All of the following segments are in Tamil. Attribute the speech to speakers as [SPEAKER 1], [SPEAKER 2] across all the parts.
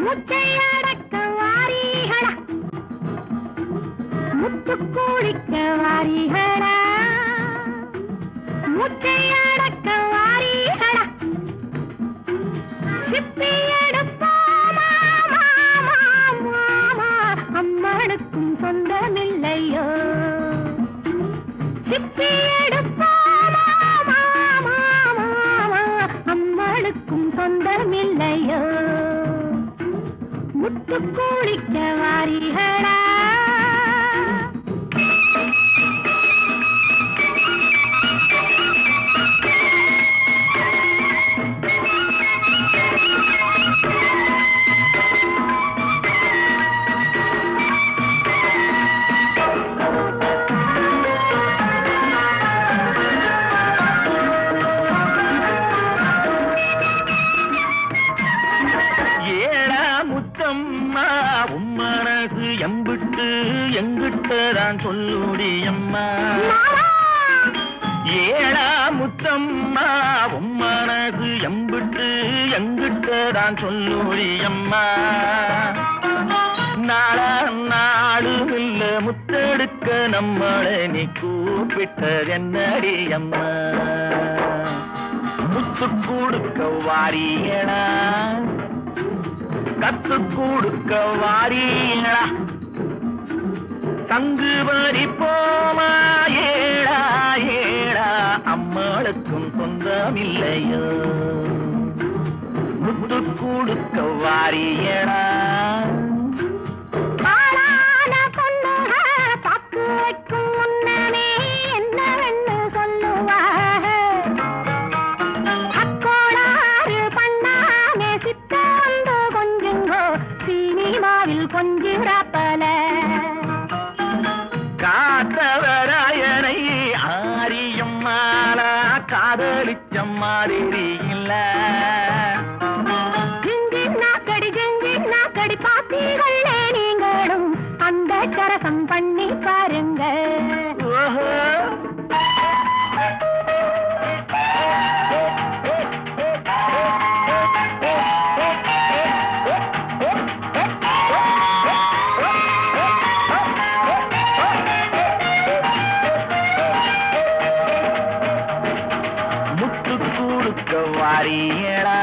[SPEAKER 1] மூச்சை அடக்க வாரிகளா முத்து கூழிக்க வாரிகளா மூச்சை அடக்க வாரிகளா சிப்பி எடுப்போமா மாமா மாமா அம்மனுக்கும் சொந்தமில்லையோ சிப்பி எடுப்போமா மாமா மாமா அம்மனுக்கும் சொந்தமில்லையோ முத்து கூலிக்க வாரிகளா
[SPEAKER 2] ஏழா முத்தம்மா உம்மனசு எம்பிட்டு எங்கிட்டதான் சொல்லுடியம்மா ஏழா முத்தம்மா உம்மனசு எம்பிட்டு எங்கிட்டதான் சொல்லுடியம்மா நாளா நாளும் இல்ல முத்தெடுக்க நம்மளை நீ கூப்பிட்டது என்னடியம்மா முத்து கொடுக்க வாரியடா கத்து கொடுக்க வாரியடா தங்கு வரி போமா ஏடா ஏடா அம்மாளுக்கும் சொந்தமில்லையோ முத்து கொடுக்க வாரியடா
[SPEAKER 1] ஆளான பொண்ணுக பாக்கு வைக்கும் முன்னமே என்னவென்னு சொல்லுவாக அக்கோளாறு பண்ணாமே சித்த வந்து கொஞ்சுங்கோ சினிமாவில் கொஞ்சிறப்பல
[SPEAKER 2] காத்தவராயனை ஆரியம் மாலா காதலிச்ச மாதிரி இல்ல
[SPEAKER 1] ஜிஞ்சி நாக்கடி ஜிஞ்சி நாக்கடி பாத்தீங்களே நீங்களும் அந்த கரசம் பண்ணி பாருங்க
[SPEAKER 2] ஓஹோ முத்து கொடுக்க வாரியடா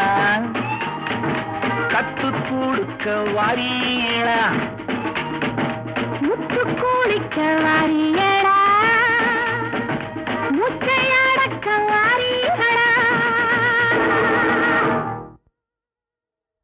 [SPEAKER 2] கத்து கொடுக்க வாரியடா
[SPEAKER 1] முத்து கூலிக்க வாரியடா